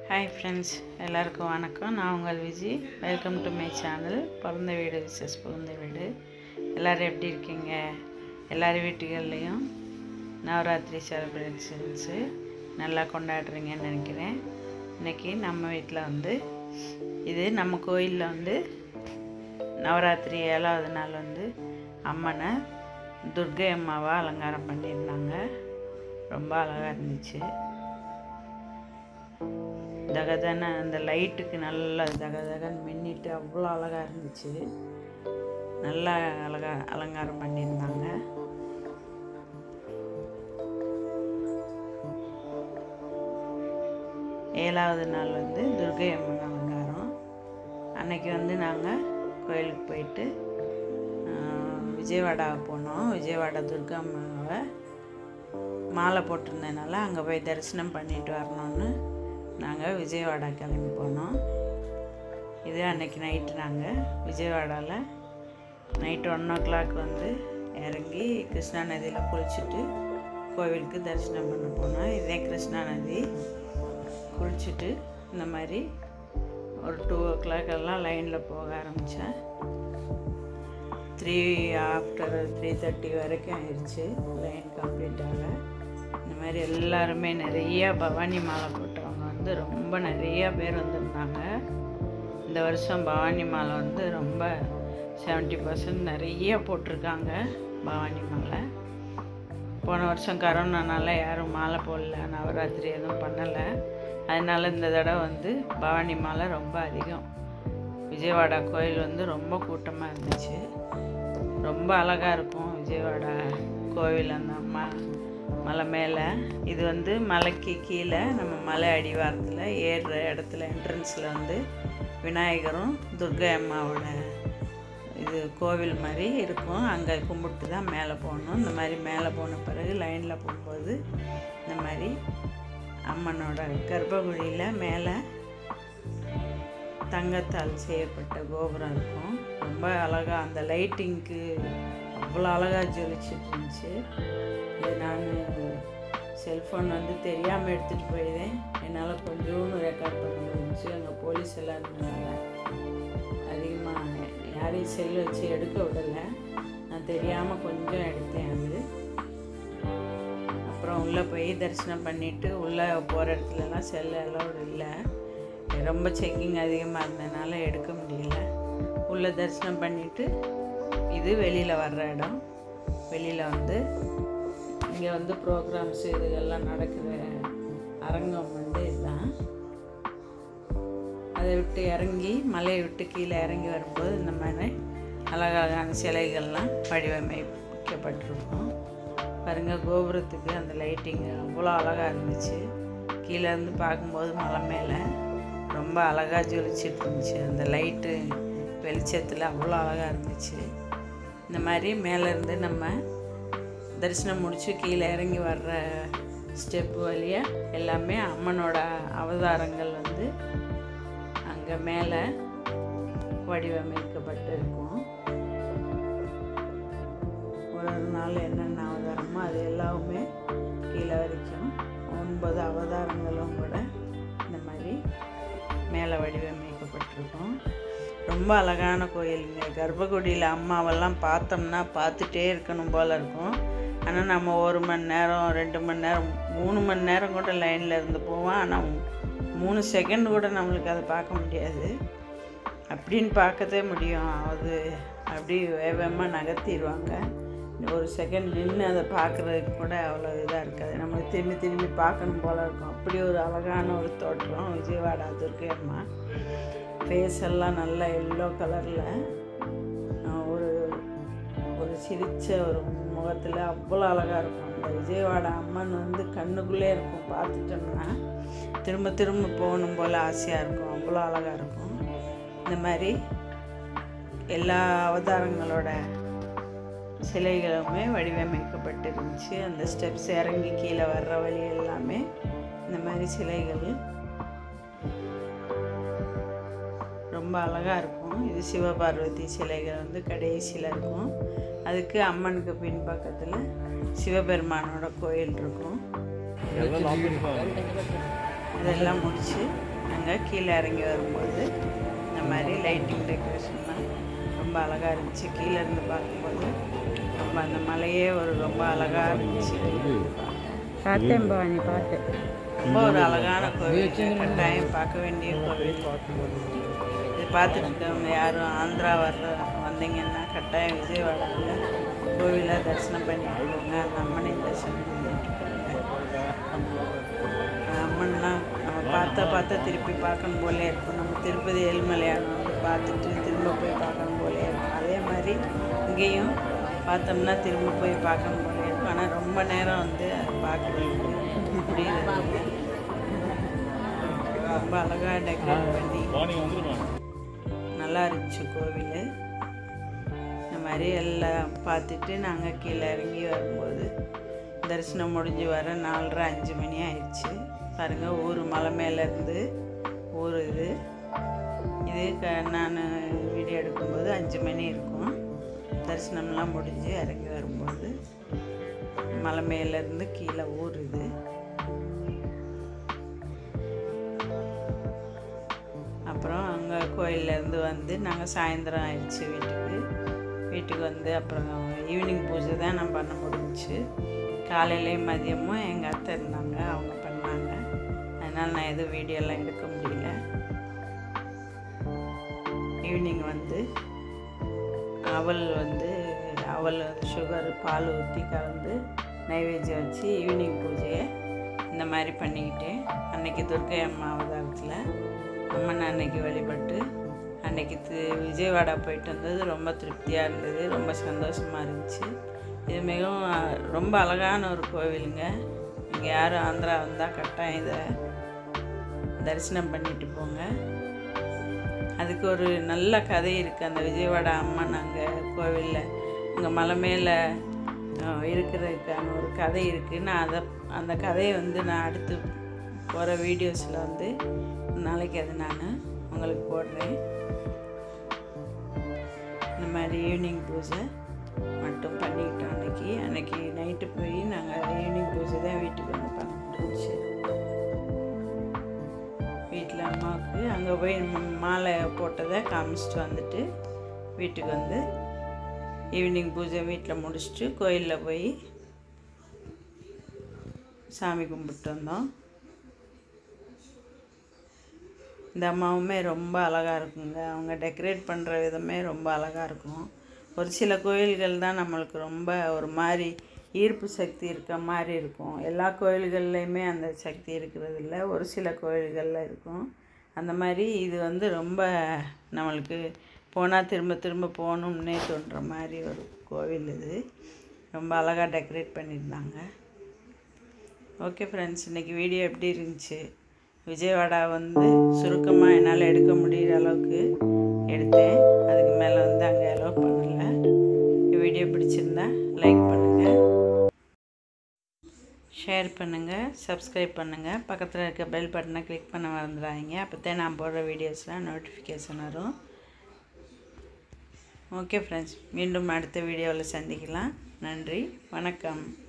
hi friends எல்லாருக்கும் வணக்கம் நான் உங்கள் Viji welcome to my channel பிறந்த வீடு விசஸ் பிறந்த வீடு எல்லோரும் எப்படி இருக்கீங்க எல்லார் வீட்டுகள்லேயும் நவராத்திரி செலிப்ரேஷன்ஸு நல்லா கொண்டாடுறீங்கன்னு நினைக்கிறேன் இன்றைக்கி நம்ம வீட்டில் வந்து இது நம்ம கோயிலில் வந்து நவராத்திரி ஏழாவது நாள் வந்து அம்மனை துர்கை அம்மாவை அலங்காரம் பண்ணியிருந்தாங்க ரொம்ப அழகாக இருந்துச்சு தகதன அந்த லைட்டுக்கு நல்லா தகதகன்னு மின்னிட்டு அவ்வளோ அழகாக இருந்துச்சு நல்லா அழகா அலங்காரம் பண்ணியிருந்தாங்க ஏழாவது நாள் வந்து துர்கை அம்மன் அலங்காரம் அன்னைக்கு வந்து நாங்கள் கோயிலுக்கு போயிட்டு ஆஹ், விஜயவாடா போனோம் விஜயவாடா துர்கா அம்மாவை மாலை போட்டிருந்ததுனால அங்கே போய் தரிசனம் பண்ணிட்டு வரணும்னு நாங்கள் விஜயவாடா கிளம்பி போனோம் இது அன்னைக்கு நைட்டு நாங்கள் விஜயவாடாவில் நைட்டு ஒன் ஓ கிளாக் வந்து இறங்கி கிருஷ்ணா நதியில் குளிச்சுட்டு கோவிலுக்கு தரிசனம் பண்ண போனோம் இதே கிருஷ்ணா நதி குளிச்சுட்டு இந்த மாதிரி ஒரு டூ ஓ கிளாக் எல்லாம் லைனில் போக ஆரம்பித்தேன் த்ரீ ஆஃப்டர் த்ரீ தேர்ட்டி வரைக்கும் ஆயிடுச்சு லைன் கம்ப்ளீட் ஆகல இந்த மாதிரி எல்லாருமே நிறைய பவானி மாலை போட்டவங்க வந்து ரொம்ப நிறைய பேர் வந்திருந்தாங்க இந்த வருஷம் பவானி மாலை வந்து ரொம்ப செவன்ட்டி பர்சன்ட் நிறைய போட்டிருக்காங்க பவானி மாலை போன வருஷம் கரோனானால யாரும் மாலை போடல நவராத்திரி எதுவும் பண்ணலை அதனால இந்த தடவை வந்து பவானி மாலை ரொம்ப அதிகம் விஜயவாடா கோயில் வந்து ரொம்ப கூட்டமாக இருந்துச்சு ரொம்ப அழகாக இருக்கும் விஜயவாடா கோவில் அந்த அம்மா மலை மேலே இது வந்து மலைக்கு கீழே நம்ம மலை அடிவாரத்தில் ஏறுற இடத்துல என்ட்ரன்ஸில் வந்து விநாயகரும் துர்கை அம்மாவோட இது கோவில் மாதிரி இருக்கும் அங்கே கும்பிட்டு தான் மேலே போகணும் இந்த மாதிரி மேலே போன பிறகு லைனில் போகும்போது இந்த மாதிரி அம்மனோட கர்ப்பகுடியில் மேலே தங்கத்தால் செய்யப்பட்ட கோபுரம் இருக்கும் ரொம்ப அழகாக அந்த லைட்டிங்க்கு அவ்வளோ அழகாக ஜொலிச்சிட்டு இருந்துச்சு இது நான் செல்ஃபோன் வந்து தெரியாமல் எடுத்துகிட்டு போயிட்டேன் என்னால் கொஞ்சோண்டு ரெக்கார்ட் பண்ண முடிஞ்சுச்சு அங்கே போலீஸ் எல்லாம் இருந்தனால அதிகமாக யாரையும் செல் வச்சு எடுக்க விடலை நான் தெரியாமல் கொஞ்சம் எடுத்தேன் அது அப்புறம் உள்ளே போய் தரிசனம் பண்ணிவிட்டு உள்ளே போகிற இடத்துலலாம் செல் அலௌடு இல்லை ரொம்ப செக்கிங் அதிகமாக இருந்ததுனால எடுக்க முடியல உள்ளே தரிசனம் பண்ணிவிட்டு இது வெளியில் வர்ற இடம் வெளியில் வந்து இங்கே வந்து ப்ரோக்ராம்ஸ் இதுகெல்லாம் நடக்கிற அரங்கம் வந்து இதுதான் அதை விட்டு இறங்கி மலையை விட்டு கீழே இறங்கி வரும்போது இந்த மாதிரி அழகழகான சிலைகள்லாம் வடிவமைக்கப்பட்டிருக்கும் பாருங்கள் கோபுரத்துக்கு அந்த லைட்டிங் அவ்வளோ அழகாக இருந்துச்சு கீழே இருந்து பார்க்கும்போது மலை மேலே ரொம்ப அழகாக ஜொலிச்சிட்டு இருந்துச்சு அந்த லைட்டு வெளிச்சத்தில் அவ்வளோ அழகாக இருந்துச்சு இந்த மாதிரி மேலேருந்து நம்ம தரிசனம் முடித்து கீழே இறங்கி வர்ற ஸ்டெப்பு வழியாக எல்லாமே அம்மனோட அவதாரங்கள் வந்து அங்கே மேலே வடிவமைக்கப்பட்டு இருக்கும் ஒரு ஒரு நாள் என்னென்ன அவதாரமோ அது எல்லாமே கீழே வரைக்கும் ஒன்பது அவதாரங்களும் கூட இந்த மாதிரி மேலே வடிவமைக்கப்பட்டிருக்கும் ரொம்ப அழகான கோயிலுங்க கர்ப்பகுடியில் அம்மாவெல்லாம் பார்த்தோம்னா பார்த்துட்டே இருக்கணும் போல் இருக்கும் ஆனால் நம்ம ஒரு மணி நேரம் ரெண்டு மணி நேரம் மூணு மணி நேரம் கூட லைனில் இருந்து போவோம் ஆனால் மூணு செகண்ட் கூட நம்மளுக்கு அதை பார்க்க முடியாது அப்படின்னு பார்க்கவே முடியும் அது அப்படி வேகமாக நகர்த்திடுவாங்க ஒரு செகண்ட் நின்று அதை பார்க்குறதுக்கு கூட அவ்வளோ இதாக இருக்காது நம்ம திரும்பி திரும்பி பார்க்கணும் போல் இருக்கும் அப்படி ஒரு அழகான ஒரு தோற்றம் விஜயவாடா துர்க்கை அம்மா ஃபேஸ் எல்லாம் நல்லா எல்லோ கலரில் ஒரு ஒரு சிரிச்ச ஒரு முகத்தில் அவ்வளோ அழகாக இருக்கும் அந்த விஜயவாடா அம்மன் வந்து கண்ணுக்குள்ளே இருக்கும் பார்த்துட்டோம்னா திரும்ப திரும்ப போகணும் போல் ஆசையாக இருக்கும் அவ்வளோ அழகாக இருக்கும் இந்த மாதிரி எல்லா அவதாரங்களோட சிலைகளுமே வடிவமைக்கப்பட்டு இருந்துச்சு அந்த ஸ்டெப்ஸ் இறங்கி கீழே வர்ற வழி எல்லாமே இந்த மாதிரி சிலைகள் ரொம்ப அழகாக இருக்கும் இது சிவபார்வதி சிலைகள் வந்து கடைசியில் இருக்கும் அதுக்கு அம்மனுக்கு பின்பக்கத்தில் சிவபெருமானோட கோயில் இருக்கும் எல்லாம் லாக் பண்ணி அதெல்லாம் முடித்து நாங்கள் கீழே இறங்கி வரும்போது இந்த மாதிரி லைட்டிங் டெக்கரேஷன்லாம் ரொம்ப அழகாக இருந்துச்சு கீழே இருந்து பார்க்கும்போது ரொம்ப அந்த மலையே ஒரு ரொம்ப அழகாக இருந்துச்சு பார்த்தேன் பவானி பார்த்தேன் ரொம்ப ஒரு அழகான கோவில் கட்டாயம் பார்க்க வேண்டிய கோவில் இது பார்த்துட்டு இருக்கவங்க யாரும் ஆந்திரா வர்ற வந்தீங்கன்னா கட்டாயம் விஜயவாடாவில் கோவிலை தரிசனம் பண்ணிட்டு போங்க அந்த அம்மனை தரிசனம் பண்ணிட்டு போங்க அந்த அம்மன்லாம் நம்ம பார்த்தா பார்த்தா திருப்பி பார்க்கணும் போலே இருக்கும் நம்ம திருப்பதி ஏழுமலையானம் வந்து பார்த்துட்டு திரும்ப போய் பார்க்கணும் போலே இருக்கும் அதே மாதிரி இங்கேயும் பார்த்தோம்னா திரும்ப போய் பார்க்கணும் போலே இருக்கும் ஆனால் ரொம்ப நேரம் வந்து அதை பார்க்குறதுக்கு முடியல ரொம்ப அழகாக டெக்கரேட் பண்ணி நல்லா இருந்துச்சு கோவில் இந்த மாதிரி எல்லாம் பார்த்துட்டு நாங்கள் கீழே இறங்கி வரும்போது தரிசனம் முடிஞ்சு வர நாலரை அஞ்சு மணி ஆயிடுச்சு பாருங்கள் ஊர் மலை மேலேருந்து ஊர் இது இது க நான் வீடியோ எடுக்கும்போது அஞ்சு மணி இருக்கும் தரிசனம்லாம் முடிஞ்சு இறங்கி வரும்போது மலை மேலேருந்து கீழே ஊர் இது அப்புறம் அங்கே கோயிலேருந்து வந்து நாங்கள் சாயந்தரம் ஆயிடுச்சு வீட்டுக்கு வீட்டுக்கு வந்து அப்புறம் ஈவினிங் பூஜை தான் நான் பண்ண முடிஞ்சுச்சு காலையிலேயும் மதியமும் எங்கள் அத்தை இருந்தாங்க அவங்க பண்ணாங்க அதனால் நான் எதுவும் வீடியோலாம் எடுக்க முடியல ஈவினிங் வந்து அவல் வந்து அவல் சுகர் பால் ஊற்றி கலந்து நைவேத்தியம் வச்சு ஈவினிங் பூஜையை இந்த மாதிரி பண்ணிக்கிட்டேன் அன்னைக்கு துர்க்கை அம்மா அவதாரத்தில் அம்மன் அன்னைக்கு வழிபட்டு அன்னைக்கு தி விஜயவாடா போயிட்டு வந்தது ரொம்ப திருப்தியாக இருந்தது ரொம்ப சந்தோஷமாக இருந்துச்சு இது மிகவும் அஹ், ரொம்ப அழகான ஒரு கோவிலுங்க இங்கே யாரும் ஆந்திரா வந்தால் கட்டாயம் இதை தரிசனம் பண்ணிட்டு போங்க அதுக்கு ஒரு நல்ல கதை இருக்குது அந்த விஜயவாடா அம்மன் அங்கே கோவிலில் அங்கே மலை மேலே அஹ், இருக்கிறதுக்கான ஒரு கதை இருக்குது நான் அதை அந்த கதையை வந்து நான் அடுத்து போகிற வீடியோஸில் வந்து நாளைக்கு அது நான் உங்களுக்கு போடுறேன் இந்த மாதிரி ஈவினிங் பூஜை மட்டும் பண்ணிக்கிட்டோம் அன்னைக்கு அன்னைக்கு நைட்டு போய் நாங்கள் ஈவினிங் பூஜை தான் வீட்டுக்கு வந்து பண்ண முடிஞ்சுச்சு வீட்டில் அம்மாவுக்கு அங்கே போய் ம- மாலை போட்டதை காமிச்சிட்டு வந்துட்டு வீட்டுக்கு வந்து ஈவினிங் பூஜை வீட்டில் முடிச்சுட்டு கோயிலில் போய் சாமி கும்பிட்டு வந்தோம் இந்த அம்மாவுமே ரொம்ப அழகாக இருக்குங்க அவங்க டெக்கரேட் பண்ணுற விதமே ரொம்ப அழகாக இருக்கும் ஒரு சில கோயில்கள் தான் நம்மளுக்கு ரொம்ப ஒரு மாதிரி ஈர்ப்பு சக்தி இருக்க மாதிரி இருக்கும் எல்லா கோயில்கள்லையுமே அந்த சக்தி இருக்கிறது இல்ல ஒரு சில கோயில்களில் இருக்கும் அந்த மாதிரி இது வந்து ரொம்ப நம்மளுக்கு போனால் திரும்ப திரும்ப போகணும்னே தோன்ற மாதிரி ஒரு கோவில் இது ரொம்ப அழகாக டெக்கரேட் பண்ணியிருந்தாங்க ஓகே ஃப்ரெண்ட்ஸ் இன்றைக்கி வீடியோ எப்படி இருந்துச்சு விஜயவாடா வந்து சுருக்கமாக என்னால் எடுக்க முடிகிற அளவுக்கு எடுத்தேன் அதுக்கு மேலே வந்து அங்கே அலோவ் பண்ணல வீடியோ பிடிச்சிருந்தா லைக் பண்ணுங்கள் ஷேர் பண்ணுங்கள் சப்ஸ்கிரைப் பண்ணுங்கள் பக்கத்தில் இருக்க பெல் பட்டனை கிளிக் பண்ண மறந்துடாதீங்க அப்போ தான் நான் போடுற வீடியோஸ்லாம் நோட்டிஃபிகேஷன் வரும் ஓகே ஃப்ரெண்ட்ஸ் மீண்டும் அடுத்த வீடியோவில் சந்திக்கலாம் நன்றி வணக்கம்